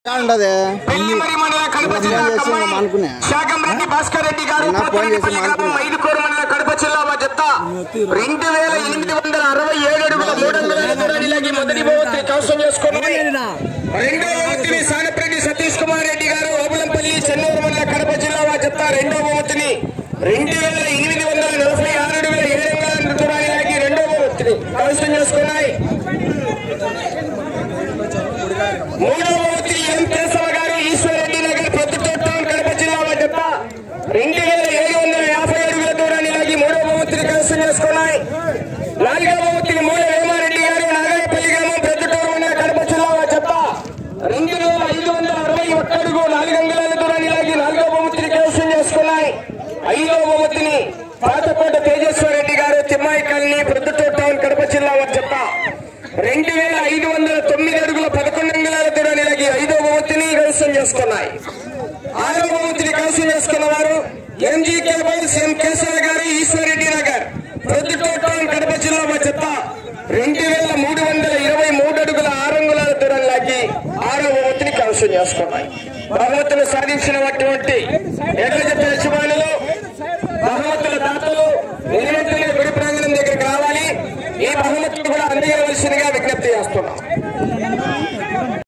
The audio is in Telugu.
ఉండదు పెళ్లిమరి మండల కడప జిల్లా ఫోన్ చేసి కమ్మాయి మానుకునే. శాకంరెడ్డి భాస్కర్ రెడ్డి గారు నిన్న ఫోన్ చేసి పోతిరెడ్డిపల్లి గ్రామం మానుకునే. ఐదుకోరు మండల కడప జిల్లా మా జత రెండు వేల ఎనిమిది వందల అరవై ఏడు అడుగుల మూడు వందల దూరానికి మొదటి బహుమతి కవసం చేసుకున్నాయి రెండో బహుమతిని సానప్రెడ్డి సతీష్ కుమార్ రెడ్డి గారు ఓబులంపల్లి చెన్నూరు మండల కడప జిల్లా మా జత రెండో బహుమతిని రెండు వేల ఎనిమిది వందల నలభై ఆరు అడుగుల ఏడు అంగుళాల దూరానికి రెండో బహుమతిని కవసం చేసుకున్నాయి మూడవ బహుమతి ఎం కేశవ గారు ఈశ్వరరెడ్డి నగర్ ప్రొద్దుటూరు కడప జిల్లా వద్ద రెండు వేల ఏడు వందల యాభై అడుగుల దూరాన్ని లాగి మూడవ బహుమతిని కైవసం చేసుకున్నాయి నాలుగవ బహుమతిని మూల వేమారెడ్డి గారు నాగరపల్లి గ్రామం ప్రొద్దుటూరు ఉన్న కడప జిల్లా వద్ద రెండు వేల ఐదు వందల అరవై ఒక్క అడుగు నాలుగు అంగుళాల దూరాన్ని లాగి నాలుగవ బహుమతిని కైవసం చేసుకున్నాయి ఐదవ బహుమతిని పాతకోట తేజస్వరెడ్డి గారు తిమ్మాయి కాలనీ ప్రొద్దుటూరు టౌన్ కడప జిల్లా వద్ద రెండు వేల ఐదు వందల తొమ్మిది అడుగుల పదకొండు అంగుళాల దూరానికి ఐదో బహుమతిని కైవసం చేసుకున్నాయి ఆరో బహుమతిని కైవసం చేసుకున్న వారు ఎంజీ కేబుల్స్ ఎం కేశవ గారు ఈశ్వరెడ్డి నగర్ ప్రొద్దుటూరు టౌన్ కడప జిల్లా మా చెత్త రెండు వేల మూడు వందల ఇరవై మూడు అడుగుల ఆరు అంగుళాల దూరానికి ఆరో బహుమతిని కైవసం చేసుకున్నాయి బహుమతులు సాధించినటువంటి ఎడ్ల జత యజమానులు బహుమతుల దాతలు నిర్వెంటనే గుడి ప్రాంగణం దగ్గరికి రావాలి ఈ బహుమతులు కూడా అందజేయవలసిందిగా విజ్ఞప్తి చేస్తున్నాం